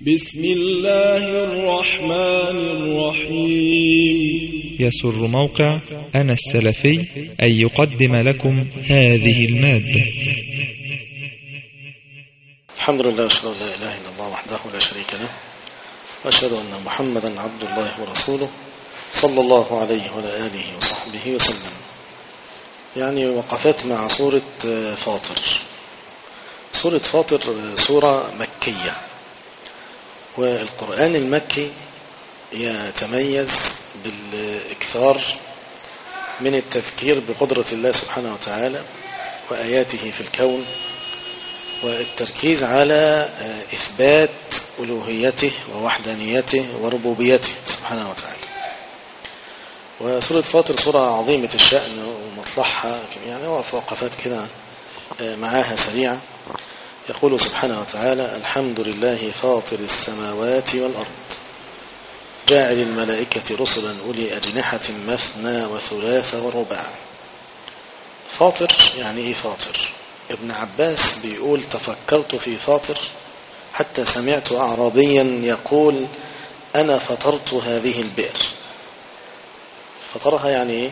بسم الله الرحمن الرحيم يسر موقع أنا السلفي أن يقدم لكم هذه المادة الحمد لله أشهد أن لا إله إلا الله وحده لا شريك له وأشهد أن محمدا عبد الله ورسوله صلى الله عليه وعلى آله وصحبه وسلم يعني وقفت مع سورة فاطر سورة فاطر سورة مكية والقرآن المكي يتميز بالإكثار من التذكير بقدرة الله سبحانه وتعالى وآياته في الكون والتركيز على إثبات ألوهيته ووحدانيته وربوبيته سبحانه وتعالى وسورة فاطر سورة عظيمة الشأن ومطلعها يعني وقفات كده معاها سريعة يقول سبحانه وتعالى الحمد لله فاطر السماوات والأرض جاعل الملائكة رسلا أولي أجنحة مثنى وثلاث ورباع فاطر يعني إيه فاطر ابن عباس بيقول تفكرت في فاطر حتى سمعت أعرابيا يقول أنا فطرت هذه البئر فطرها يعني إيه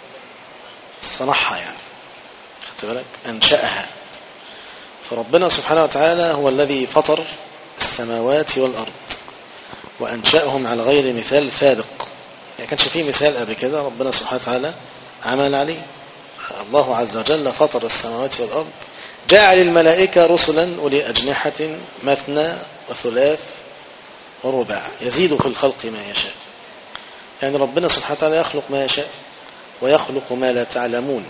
صنعها يعني خدت بالك أنشأها فربنا سبحانه وتعالى هو الذي فطر السماوات والأرض وأنشأهم على غير مثال سابق يعني كانش فيه مثال قبل كده ربنا سبحانه وتعالى عمل عليه الله عز وجل فطر السماوات والأرض جاعل الملائكة رسلا أولي أجنحة مثنى وثلاث ورباع يزيد في الخلق ما يشاء يعني ربنا سبحانه وتعالى يخلق ما يشاء ويخلق ما لا تعلمون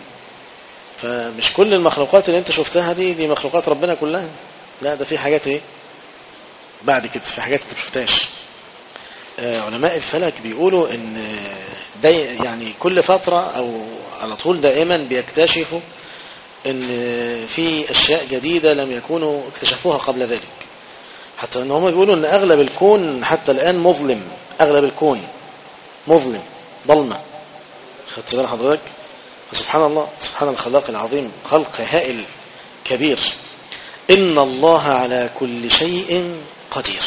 فمش كل المخلوقات اللي انت شفتها دي دي مخلوقات ربنا كلها لا ده في حاجات ايه بعد كده في حاجات انت مشفتهاش آه علماء الفلك بيقولوا ان دي يعني كل فترة او على طول دائما بيكتشفوا ان في اشياء جديدة لم يكونوا اكتشفوها قبل ذلك حتى ان هم بيقولوا ان اغلب الكون حتى الان مظلم اغلب الكون مظلم ظلمة خدت بال حضرتك فسبحان الله سبحان الخلاق العظيم خلق هائل كبير إن الله على كل شيء قدير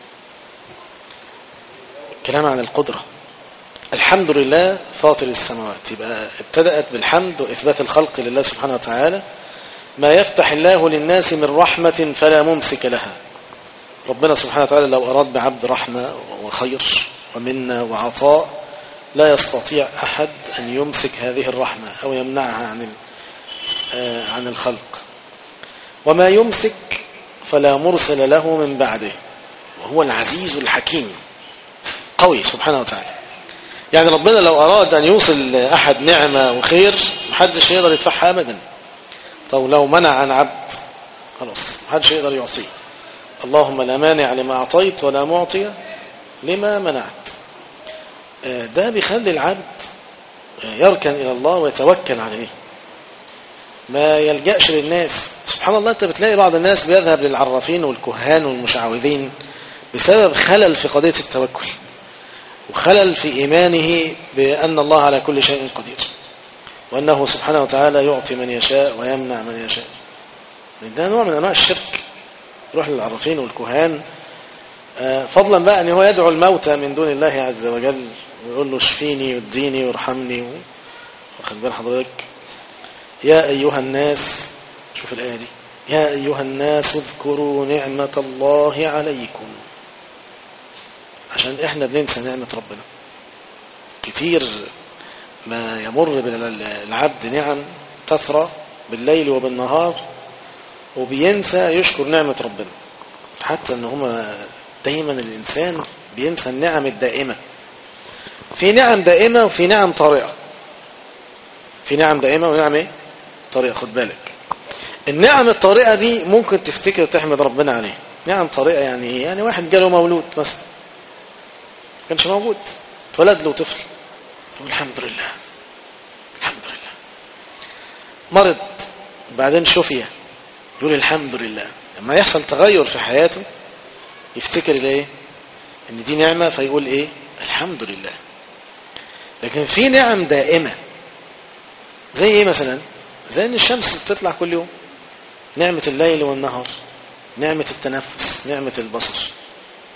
كلام عن القدرة الحمد لله فاطر السماوات يبقى ابتدأت بالحمد وإثبات الخلق لله سبحانه وتعالى ما يفتح الله للناس من رحمة فلا ممسك لها ربنا سبحانه وتعالى لو أراد بعبد رحمة وخير ومنا وعطاء لا يستطيع أحد أن يمسك هذه الرحمة أو يمنعها عن عن الخلق وما يمسك فلا مرسل له من بعده وهو العزيز الحكيم قوي سبحانه وتعالى يعني ربنا لو أراد أن يوصل أحد نعمة وخير محدش يقدر يدفعها أبدا طب لو منع عن عبد خلاص محدش يقدر يعطيه اللهم لا مانع لما أعطيت ولا معطي لما منعت ده بيخلي العبد يركن إلى الله ويتوكل عليه ما يلجأش للناس سبحان الله أنت بتلاقي بعض الناس بيذهب للعرافين والكهان والمشعوذين بسبب خلل في قضية التوكل وخلل في إيمانه بأن الله على كل شيء قدير وأنه سبحانه وتعالى يعطي من يشاء ويمنع من يشاء ده نوع من أنواع الشرك يروح للعرافين والكهان فضلا بقى أن هو يدعو الموتى من دون الله عز وجل ويقول له اشفيني واديني وارحمني واخد بال حضرتك يا أيها الناس شوف الآية دي يا أيها الناس اذكروا نعمة الله عليكم عشان احنا بننسى نعمة ربنا كتير ما يمر بالعبد نعم تثرى بالليل وبالنهار وبينسى يشكر نعمة ربنا حتى ان هما دايما الإنسان بينسى النعم الدائمة في نعم دائمة وفي نعم طارئة في نعم دائمة ونعم ايه طارئة خد بالك النعم الطارئة دي ممكن تفتكر تحمد ربنا عليه نعم طارئة يعني ايه يعني واحد جاله مولود مثلا كانش موجود اتولد له طفل يقول الحمد لله الحمد لله مرض بعدين شفي يقول الحمد لله لما يحصل تغير في حياته يفتكر الايه ان دي نعمة فيقول ايه الحمد لله لكن في نعم دائمة زي ايه مثلا زي ان الشمس بتطلع كل يوم نعمة الليل والنهار نعمة التنفس نعمة البصر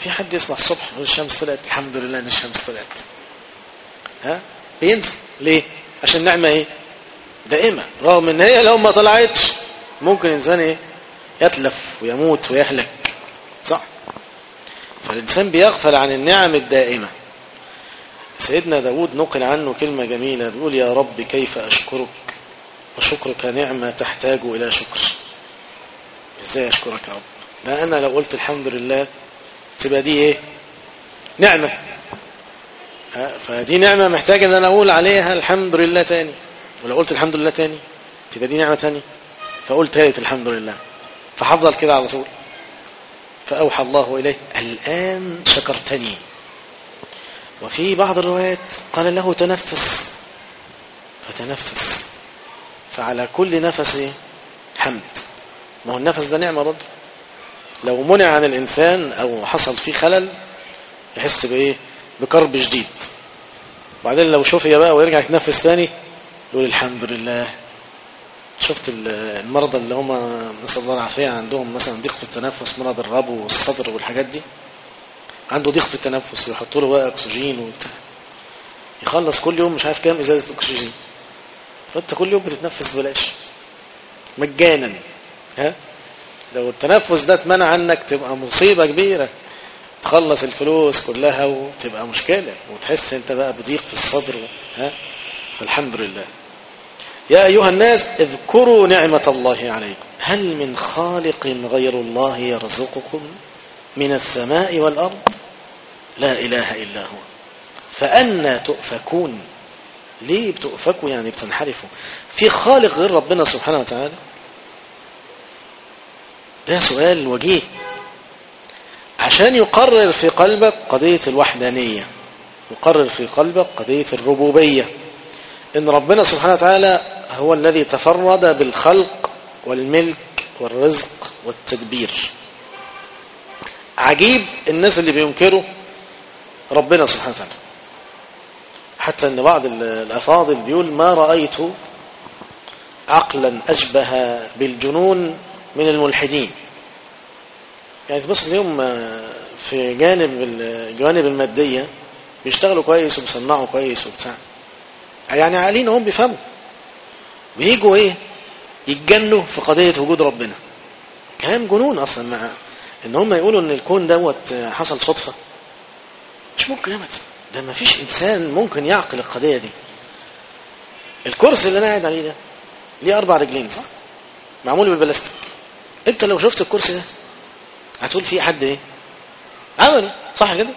في حد يسمع الصبح يقول الشمس طلعت الحمد لله ان الشمس طلعت ها ينسى ليه عشان نعمة ايه دائمة رغم ان هي لو ما طلعتش ممكن الانسان ايه يتلف ويموت ويهلك صح فالإنسان بيغفل عن النعم الدائمة سيدنا داود نقل عنه كلمة جميلة بيقول يا رب كيف أشكرك وشكرك نعمة تحتاج إلى شكر إزاي أشكرك يا رب لا أنا لو قلت الحمد لله تبقى دي إيه نعمة فدي نعمة محتاجة أن أنا أقول عليها الحمد لله تاني ولو قلت الحمد لله تاني تبقى دي نعمة تاني فقلت تالت الحمد لله فحفظل كده على طول فأوحى الله إليه الآن شكرتني وفي بعض الروايات قال له تنفس فتنفس فعلى كل نفس حمد ما هو النفس ده نعمة برضه لو منع عن الإنسان أو حصل فيه خلل يحس بإيه بكرب شديد وبعدين لو شفي بقى ويرجع يتنفس ثاني يقول الحمد لله شفت المرضى اللي هم نسأل الله العافية عندهم مثلا ضيق في التنفس مرض الربو والصدر والحاجات دي عنده ضيق في التنفس ويحطوا له بقى اكسجين وبتاع يخلص كل يوم مش عارف كام ازازه اكسجين فانت كل يوم بتتنفس ببلاش مجانا ها لو التنفس ده اتمنع عنك تبقى مصيبه كبيره تخلص الفلوس كلها وتبقى مشكله وتحس انت بقى بضيق في الصدر ها فالحمد لله يا أيها الناس اذكروا نعمة الله عليكم هل من خالق غير الله يرزقكم من السماء والأرض لا إله إلا هو فأنا تؤفكون ليه بتؤفكوا يعني بتنحرفوا في خالق غير ربنا سبحانه وتعالى ده سؤال وجيه عشان يقرر في قلبك قضية الوحدانية يقرر في قلبك قضية الربوبية إن ربنا سبحانه وتعالى هو الذي تفرد بالخلق والملك والرزق والتدبير عجيب الناس اللي بينكروا ربنا سبحانه وتعالى حتى ان بعض الافاضل بيقول ما رأيت عقلا اشبه بالجنون من الملحدين يعني تبص اليوم في جانب الجوانب المادية بيشتغلوا كويس وبيصنعوا كويس وبتاع يعني عالين هم بيفهموا بيجوا ايه يتجنوا في قضية وجود ربنا كلام جنون اصلا مع ان هم يقولوا ان الكون دوت حصل صدفة مش ممكن ابدا ده ما فيش انسان ممكن يعقل القضية دي الكرسي اللي انا قاعد عليه ده ليه اربع رجلين صح معمول بالبلاستيك انت لو شفت الكرسي ده هتقول فيه حد ايه عمله صح كده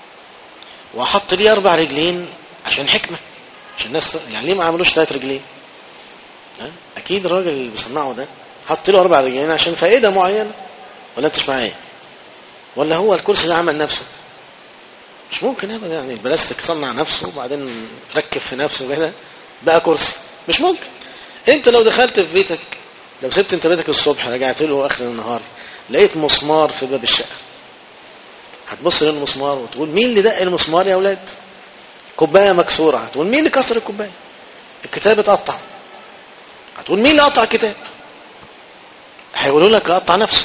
وحط ليه اربع رجلين عشان حكمة عشان الناس يعني ليه ما عملوش ثلاث رجلين اكيد الراجل اللي بيصنعه ده حط له اربع رجلين عشان فائده معينه ولا انت معايا ولا هو الكرسي ده عمل نفسه مش ممكن ابدا يعني البلاستيك صنع نفسه وبعدين ركب في نفسه كده بقى كرسي مش ممكن انت لو دخلت في بيتك لو سبت انت بيتك الصبح رجعت له اخر النهار لقيت مسمار في باب الشقه هتبص للمسمار وتقول مين اللي دق المسمار يا اولاد كوبايه مكسوره هتقول مين اللي كسر الكوبايه الكتاب اتقطع هتقول مين اللي قطع الكتاب هيقولوا لك قطع نفسه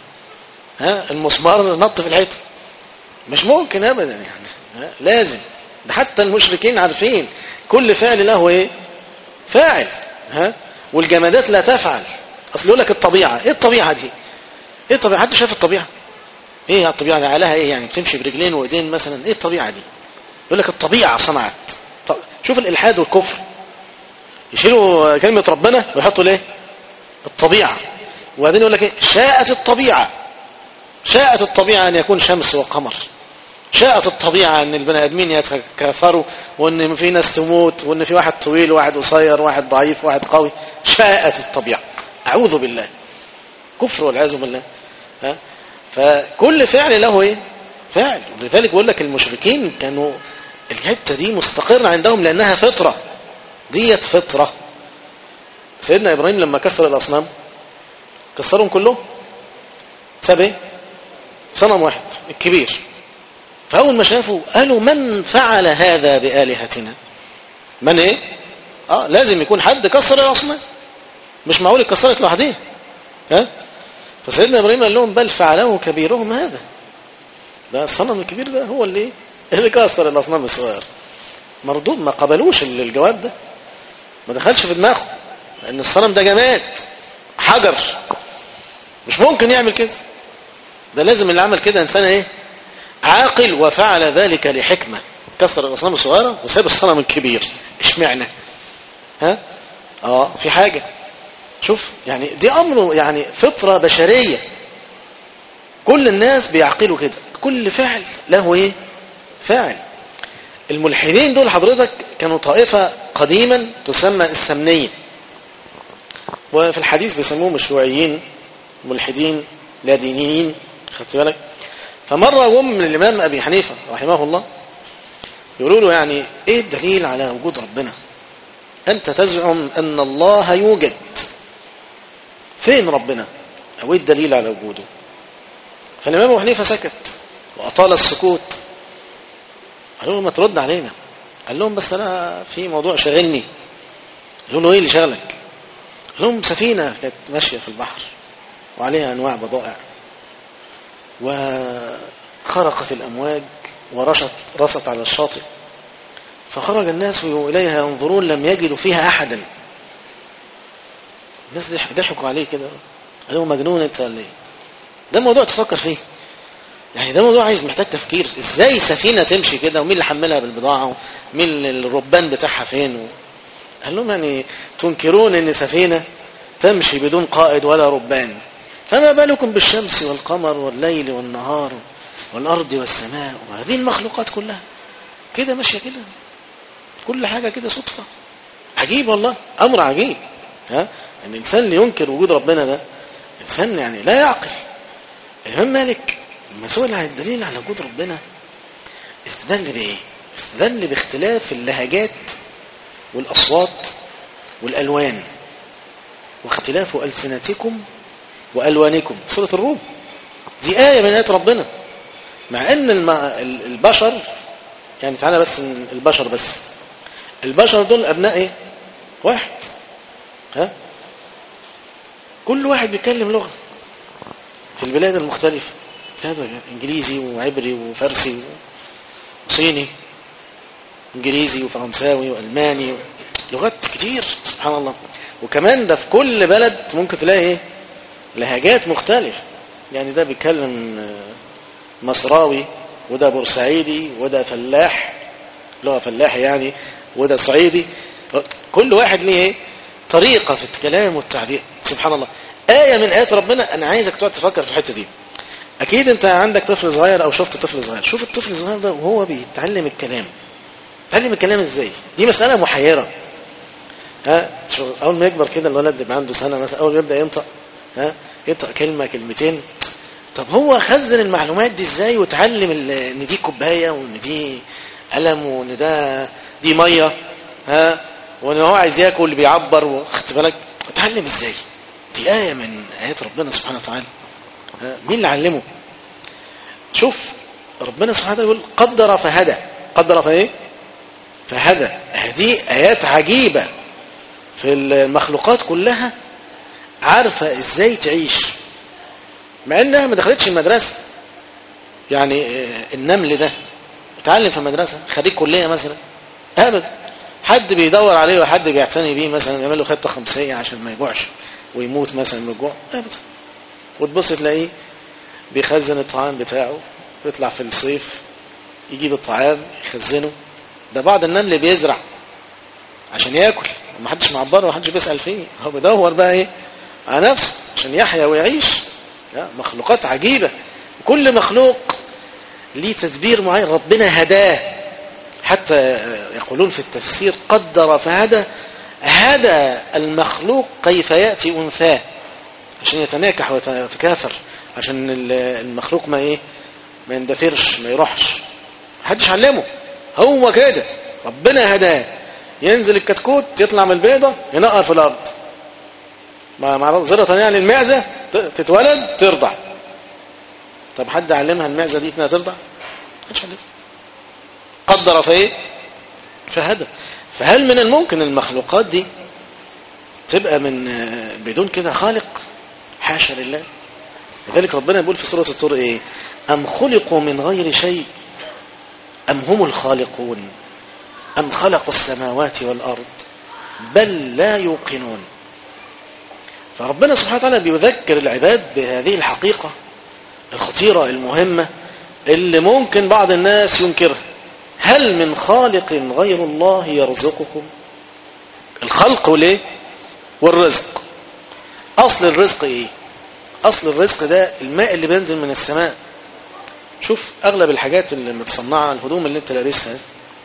ها المسمار نط في الحيطه مش ممكن ابدا يعني ها؟ لازم ده حتى المشركين عارفين كل فعل له ايه فاعل ها والجمادات لا تفعل اصل يقول لك الطبيعه ايه الطبيعه دي ايه الطبيعه حد شاف الطبيعه ايه الطبيعه دي عليها ايه يعني بتمشي برجلين وايدين مثلا ايه الطبيعه دي يقول لك الطبيعه صنعت طب شوف الالحاد والكفر يشيلوا كلمة ربنا ويحطوا ليه الطبيعة وبعدين يقول لك ايه شاءت الطبيعة شاءت الطبيعة أن يكون شمس وقمر شاءت الطبيعة أن البني آدمين يتكاثروا وأن في ناس تموت وأن في واحد طويل وواحد قصير وواحد ضعيف وواحد قوي شاءت الطبيعة أعوذ بالله كفر والعياذ بالله ها فكل فعل له ايه فعل ولذلك بقول لك المشركين كانوا الحته دي مستقره عندهم لانها فطره ديت فطره سيدنا ابراهيم لما كسر الاصنام كسرهم كلهم ساب ايه صنم واحد الكبير فاول ما شافوا قالوا من فعل هذا بالهتنا من ايه اه لازم يكون حد كسر الاصنام مش معقول اتكسرت لوحدها ها فسيدنا ابراهيم قال لهم بل فعله كبيرهم هذا ده الصنم الكبير ده هو اللي اللي كسر الاصنام الصغيره مردود ما قبلوش الجواب ده ما دخلش في دماغه لان الصنم ده جماد حجر مش ممكن يعمل كده ده لازم اللي عمل كده انسان ايه عاقل وفعل ذلك لحكمه كسر الاصنام الصغيره وساب الصنم الكبير اشمعنى ها اه في حاجه شوف يعني دي امر يعني فطره بشريه كل الناس بيعقلوا كده كل فعل له ايه فاعل الملحدين دول حضرتك كانوا طائفة قديما تسمى السمنية وفي الحديث بيسموهم الشيوعيين ملحدين لا دينيين خدت بالك فمرة جم من الإمام أبي حنيفة رحمه الله يقولوا له يعني إيه الدليل على وجود ربنا أنت تزعم أن الله يوجد فين ربنا أو إيه الدليل على وجوده فالإمام أبو حنيفة سكت وأطال السكوت قالوا له ما ترد علينا قال لهم بس أنا في موضوع شاغلني قالوا له إيه اللي شغلك قال لهم سفينة كانت ماشية في البحر وعليها أنواع بضائع وخرقت الأمواج ورشت رست على الشاطئ فخرج الناس إليها ينظرون لم يجدوا فيها أحدا الناس ضحكوا عليه كده قالوا مجنون انت ولا ايه ده موضوع تفكر فيه يعني ده موضوع عايز محتاج تفكير ازاي سفينة تمشي كده ومين اللي حملها بالبضاعة ومين الربان بتاعها فين و... قال لهم يعني تنكرون ان سفينة تمشي بدون قائد ولا ربان فما بالكم بالشمس والقمر والليل والنهار والأرض والسماء وهذه المخلوقات كلها كده ماشية كده كل حاجة كده صدفة عجيب والله أمر عجيب ها ان الانسان اللي ينكر وجود ربنا ده انسان يعني لا يعقل الامام مالك لما سئل عن الدليل على وجود ربنا استدل بايه استدل باختلاف اللهجات والاصوات والالوان واختلاف السنتكم والوانكم سوره الروم دي ايه من ايات ربنا مع ان الم... البشر يعني تعالى بس البشر بس البشر دول ابناء ايه واحد ها كل واحد بيتكلم لغة في البلاد المختلفة انجليزي وعبري وفارسي وصيني انجليزي وفرنساوي والماني لغات كتير سبحان الله وكمان ده في كل بلد ممكن تلاقي ايه لهجات مختلفة يعني ده بيتكلم مصراوي وده بورسعيدي وده فلاح لغة فلاح يعني وده صعيدي كل واحد ليه ايه طريقة في الكلام والتعبير سبحان الله آية من آيات ربنا أنا عايزك تقعد تفكر في الحتة دي أكيد أنت عندك طفل صغير أو شفت طفل صغير شوف الطفل الصغير ده وهو بيتعلم الكلام بيتعلم الكلام إزاي دي مسألة محيرة ها أول ما يكبر كده الولد يبقى عنده سنة مثلا أول ما يبدأ ينطق ها ينطق كلمة كلمتين طب هو خزن المعلومات دي إزاي وتعلم إن دي كوباية وإن دي قلم وإن ده دي مية ها وإن هو عايز ياكل بيعبر واخدت بالك اتعلم إزاي دي آية من آيات ربنا سبحانه وتعالى مين اللي علمه شوف ربنا سبحانه وتعالى يقول قدر فهدى قدر فايه فهدى هذه آيات عجيبة في المخلوقات كلها عارفة ازاي تعيش مع انها ما دخلتش المدرسة يعني النمل ده اتعلم في المدرسة خريج كلية مثلا ابدا حد بيدور عليه وحد بيعتني بيه مثلا يعمل له خطة خمسية عشان ما يجوعش ويموت مثلا من الجوع ابدا وتبص تلاقيه بيخزن الطعام بتاعه يطلع في الصيف يجيب الطعام يخزنه ده بعض النمل بيزرع عشان ياكل ما حدش معبره ما حدش بيسال فيه هو بيدور بقى ايه على نفسه عشان يحيا ويعيش مخلوقات عجيبه كل مخلوق ليه تدبير معين ربنا هداه حتى يقولون في التفسير قدر فهدى هدى المخلوق كيف يأتي أنثاه عشان يتناكح ويتكاثر عشان المخلوق ما ايه ما يندثرش ما يروحش محدش علمه هو كده ربنا هداه ينزل الكتكوت يطلع من البيضة ينقر في الأرض مع زرة يعني المعزة تتولد ترضع طب حد علمها المعزة دي انها ترضع محدش علمها قدر فايه فهدى فهل من الممكن المخلوقات دي تبقى من بدون كده خالق حاشا لله لذلك ربنا يقول في سورة الطور ايه أم خلقوا من غير شيء أم هم الخالقون أم خلقوا السماوات والأرض بل لا يوقنون فربنا سبحانه وتعالى بيذكر العباد بهذه الحقيقة الخطيرة المهمة اللي ممكن بعض الناس ينكرها هل من خالق غير الله يرزقكم الخلق وليه والرزق أصل الرزق إيه أصل الرزق ده الماء اللي بينزل من السماء شوف أغلب الحاجات اللي متصنعة الهدوم اللي انت لابسها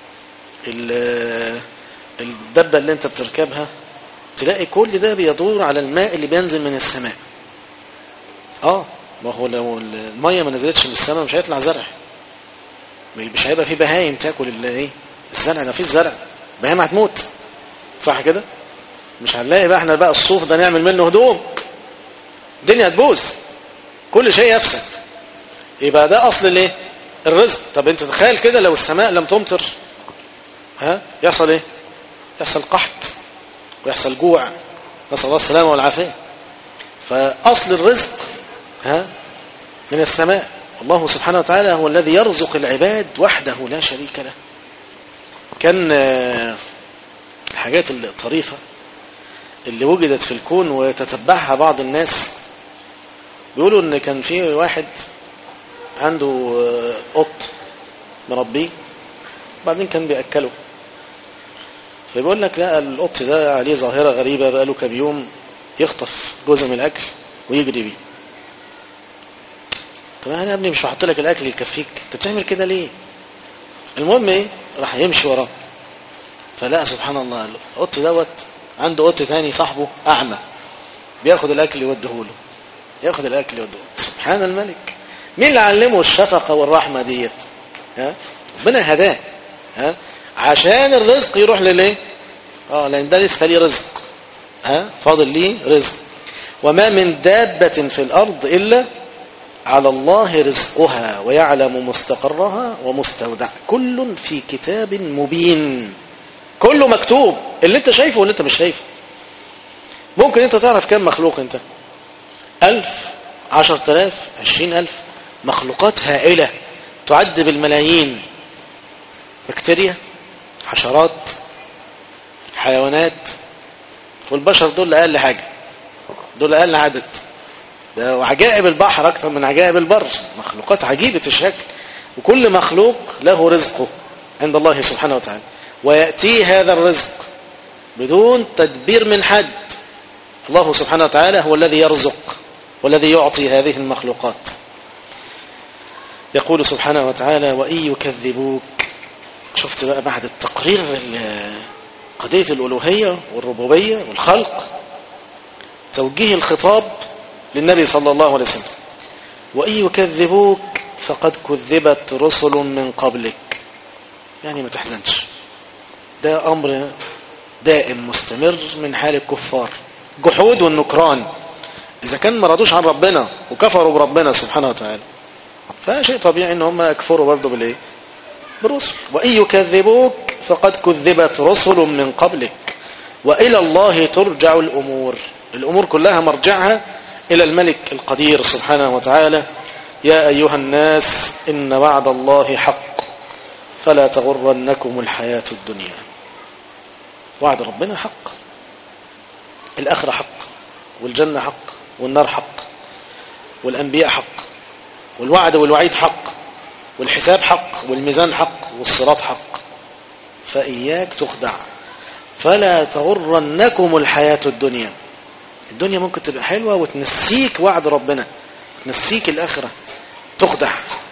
الدبة اللي انت بتركبها تلاقي كل ده بيدور على الماء اللي بينزل من السماء اه ما هو لو المية ما نزلتش من السماء مش هيطلع زرع مش هيبقى في بهايم تاكل ايه الزرع ده فيش زرع بهايم هتموت صح كده مش هنلاقي بقى احنا بقى الصوف ده نعمل منه هدوم الدنيا تبوظ كل شيء يفسد يبقى ده اصل الايه الرزق طب انت تخيل كده لو السماء لم تمطر ها يحصل ايه يحصل قحط ويحصل جوع نسال الله السلامه والعافيه فاصل الرزق ها من السماء الله سبحانه وتعالى هو الذي يرزق العباد وحده لا شريك له كان الحاجات الطريفة اللي وجدت في الكون وتتبعها بعض الناس بيقولوا ان كان في واحد عنده قط مربيه بعدين كان بيأكله فبيقول لك لا القط ده عليه ظاهرة غريبة بقاله كام يوم يخطف جزء من الأكل ويجري بيه طب انا يا ابني مش هحط لك الاكل يكفيك انت بتعمل كده ليه المهم ايه راح يمشي وراه فلا سبحان الله القط دوت عنده قط تاني صاحبه اعمى بياخد الاكل يوديه له ياخد الاكل يوديه سبحان الملك مين اللي علمه الشفقه والرحمه ديت ها ربنا هداه ها عشان الرزق يروح لليه اه لان ده لسه ليه رزق ها فاضل ليه رزق وما من دابه في الارض الا على الله رزقها ويعلم مستقرها ومستودع كل في كتاب مبين كله مكتوب اللي انت شايفه واللي انت مش شايفه ممكن انت تعرف كم مخلوق انت ألف عشر تلاف عشرين ألف مخلوقات هائلة تعد بالملايين بكتيريا حشرات حيوانات والبشر دول أقل حاجة دول أقل عدد ده وعجائب البحر أكثر من عجائب البر مخلوقات عجيبة الشكل وكل مخلوق له رزقه عند الله سبحانه وتعالى ويأتي هذا الرزق بدون تدبير من حد الله سبحانه وتعالى هو الذي يرزق والذي يعطي هذه المخلوقات يقول سبحانه وتعالى وإن يكذبوك شفت بقى بعد التقرير قضية الألوهية والربوبية والخلق توجيه الخطاب للنبي صلى الله عليه وسلم وإن يكذبوك فقد كذبت رسل من قبلك يعني ما تحزنش ده أمر دائم مستمر من حال الكفار جحود والنكران إذا كان ما رضوش عن ربنا وكفروا بربنا سبحانه وتعالى فشيء طبيعي ان هم يكفروا برضه بالايه بالرسل وان يكذبوك فقد كذبت رسل من قبلك والى الله ترجع الامور الامور كلها مرجعها الى الملك القدير سبحانه وتعالى يا ايها الناس ان وعد الله حق فلا تغرنكم الحياه الدنيا وعد ربنا حق الاخره حق والجنه حق والنار حق والانبياء حق والوعد والوعيد حق والحساب حق والميزان حق والصراط حق فإياك تخدع فلا تغرنكم الحياة الدنيا الدنيا ممكن تبقى حلوة وتنسيك وعد ربنا تنسيك الآخرة تخدع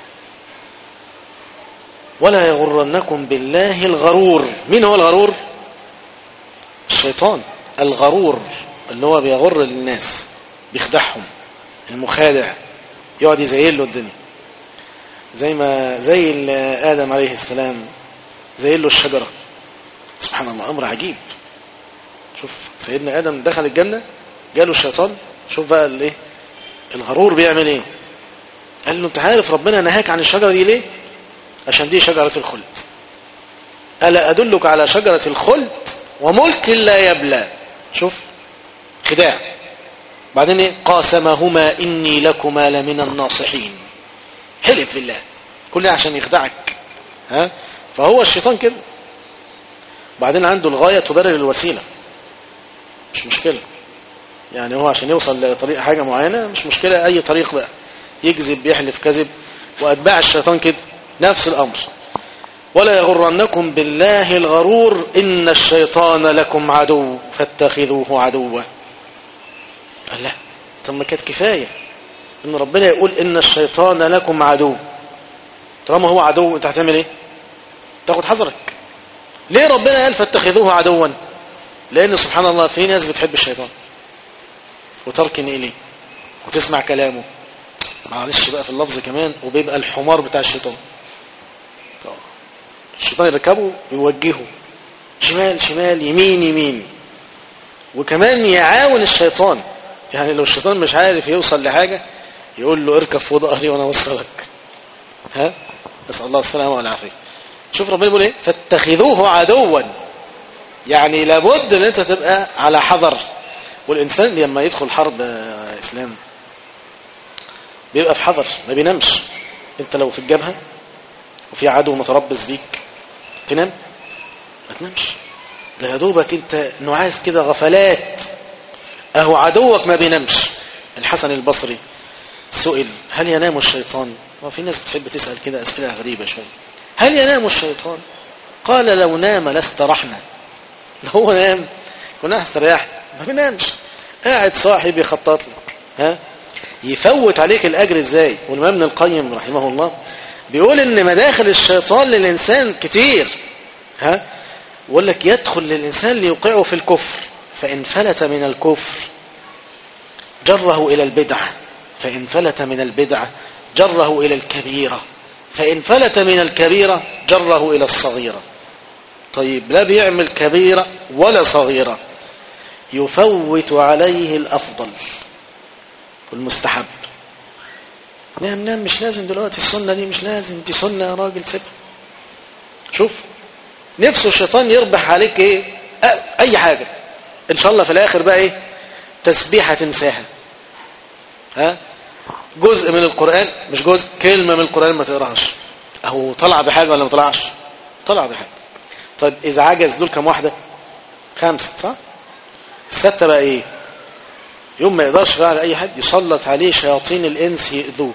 ولا يغرنكم بالله الغرور مين هو الغرور الشيطان الغرور اللي هو بيغر للناس بيخدعهم المخادع يقعد يزين له الدنيا زي ما زي آدم عليه السلام زين له الشجرة سبحان الله أمر عجيب شوف سيدنا آدم دخل الجنة جاله الشيطان شوف بقى الايه الغرور بيعمل ايه قال له انت عارف ربنا نهاك عن الشجرة دي ليه عشان دي شجرة الخلد ألا أدلك على شجرة الخلد وملك لا يبلى شوف خداع بعدين ايه قاسمهما إني لكما لمن الناصحين حلف بالله كل ده عشان يخدعك ها فهو الشيطان كده بعدين عنده الغاية تبرر الوسيلة مش مشكلة يعني هو عشان يوصل لطريق حاجة معينة مش مشكلة أي طريق بقى يكذب يحلف كذب وأتباع الشيطان كده نفس الأمر ولا يغرنكم بالله الغرور إن الشيطان لكم عدو فاتخذوه عدوا قال لا طب ما كانت كفاية إن ربنا يقول إن الشيطان لكم عدو طالما هو عدو أنت هتعمل إيه تاخد حذرك ليه ربنا قال فاتخذوه عدوا لأن سبحان الله في ناس بتحب الشيطان وتركن إليه وتسمع كلامه معلش بقى في اللفظ كمان وبيبقى الحمار بتاع الشيطان الشيطان يركبه يوجهه شمال شمال يمين يمين وكمان يعاون الشيطان يعني لو الشيطان مش عارف يوصل لحاجة يقول له اركب فوق ظهري وانا اوصلك ها نسأل الله السلامة والعافية شوف ربنا بيقول ايه فاتخذوه عدوا يعني لابد ان انت تبقى على حذر والانسان لما يدخل حرب اسلام بيبقى في حذر ما بينامش انت لو في الجبهة وفي عدو متربص بيك تنام ما تنامش ده يا دوبك انت نعاس كده غفلات اهو عدوك ما بينامش الحسن البصري سئل هل ينام الشيطان وفي ناس بتحب تسأل كده أسئلة غريبة شوية هل ينام الشيطان قال لو نام لاسترحنا لو هو نام كنا استريحت ما بينامش قاعد صاحي يخطط لك ها يفوت عليك الأجر ازاي والإمام ابن القيم رحمه الله بيقول ان مداخل الشيطان للإنسان كتير ها يقول لك يدخل للإنسان ليوقعه في الكفر فإن فلت من الكفر جره إلى البدعة فإن فلت من البدعة جره إلى الكبيرة فإن فلت من الكبيرة جره إلى الصغيرة طيب لا بيعمل كبيرة ولا صغيرة يفوت عليه الأفضل والمستحب نعم نعم مش لازم دلوقتي السنة دي مش لازم دي سنة يا راجل سيبها شوف نفسه الشيطان يربح عليك ايه اي حاجة ان شاء الله في الاخر بقى ايه تسبيحة تنساها ها جزء من القرآن مش جزء كلمة من القرآن ما تقراش اهو طلع بحاجة ولا ما طلعش طلع بحاجة طيب اذا عجز دول كم واحدة خمسة صح الستة بقى ايه يوم ما يقدرش فعل اي حد يسلط عليه شياطين الانس يأذوه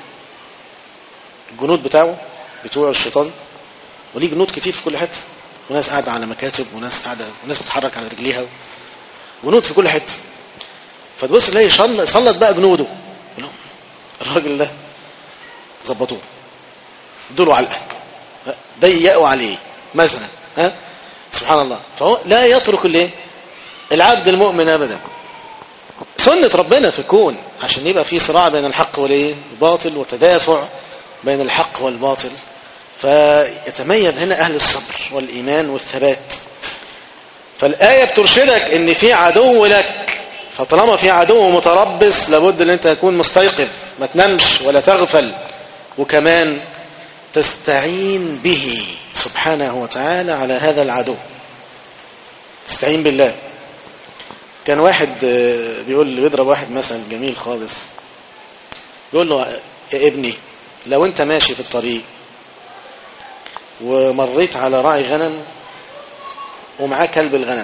الجنود بتاعه بتوع الشيطان وليه جنود كتير في كل حته وناس قاعده على مكاتب وناس قاعده وناس بتتحرك على رجليها جنود في كل حته فتبص تلاقي سلط بقى جنوده الراجل ده ظبطوه ادوا له علقه ضيقوا عليه مثلا ها سبحان الله فهو لا يترك الايه العبد المؤمن ابدا سنة ربنا في الكون عشان يبقى في صراع بين الحق والباطل وتدافع بين الحق والباطل فيتميز هنا أهل الصبر والإيمان والثبات فالآية بترشدك ان في عدو لك فطالما في عدو متربص لابد ان انت تكون مستيقظ ما تنامش ولا تغفل وكمان تستعين به سبحانه وتعالى على هذا العدو تستعين بالله كان واحد بيقول لي بيضرب واحد مثلا جميل خالص بيقول له يا ابني لو انت ماشي في الطريق ومريت على راعي غنم ومعاه كلب الغنم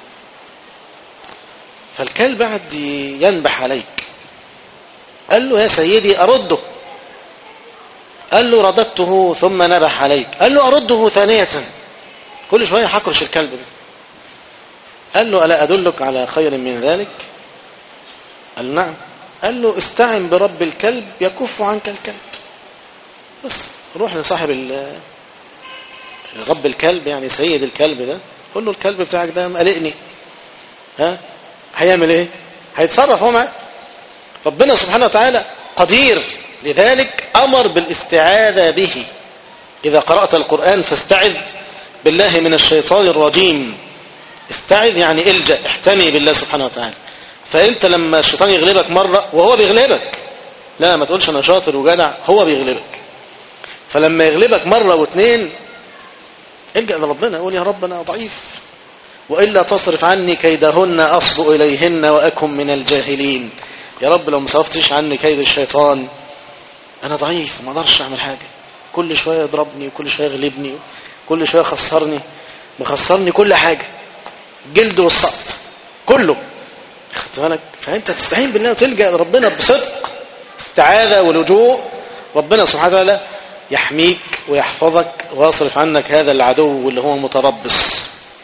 فالكلب قعد ينبح عليك قال له يا سيدي أرده قال له رددته ثم نبح عليك قال له أرده ثانية كل شوية حكرش الكلب ده قال له ألا أدلك على خير من ذلك قال نعم قال له استعن برب الكلب يكف عنك الكلب بس روح لصاحب رب الكلب يعني سيد الكلب ده قول له الكلب بتاعك ده مقلقني ها هيعمل ايه هيتصرف هو معاك ربنا سبحانه وتعالى قدير لذلك أمر بالاستعاذة به إذا قرأت القرآن فاستعذ بالله من الشيطان الرجيم استعذ يعني الجأ احتمي بالله سبحانه وتعالى فانت لما الشيطان يغلبك مرة وهو بيغلبك لا ما تقولش انا شاطر وجدع هو بيغلبك فلما يغلبك مرة واثنين الجأ لربنا قول يا رب انا ضعيف وإلا تصرف عني كيدهن أصب إليهن وأكن من الجاهلين يا رب لو ما صرفتش عني كيد الشيطان انا ضعيف ما اقدرش اعمل حاجه كل شويه يضربني وكل شويه يغلبني كل شويه يخسرني مخسرني كل حاجه جلد والسقط كله خدت بالك فانت تستعين بالله وتلجا لربنا بصدق استعاذه ولجوء ربنا سبحانه وتعالى يحميك ويحفظك ويصرف عنك هذا العدو اللي هو متربص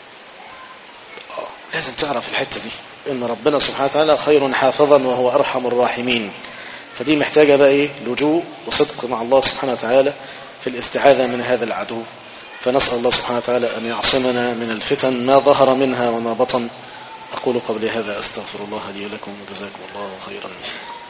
لازم تعرف الحته دي ان ربنا سبحانه وتعالى خير حافظا وهو ارحم الراحمين فدي محتاجه بقى ايه لجوء وصدق مع الله سبحانه وتعالى في الاستعاذه من هذا العدو فنسال الله سبحانه وتعالى ان يعصمنا من الفتن ما ظهر منها وما بطن اقول قبل هذا استغفر الله لي ولكم وجزاكم الله خيرا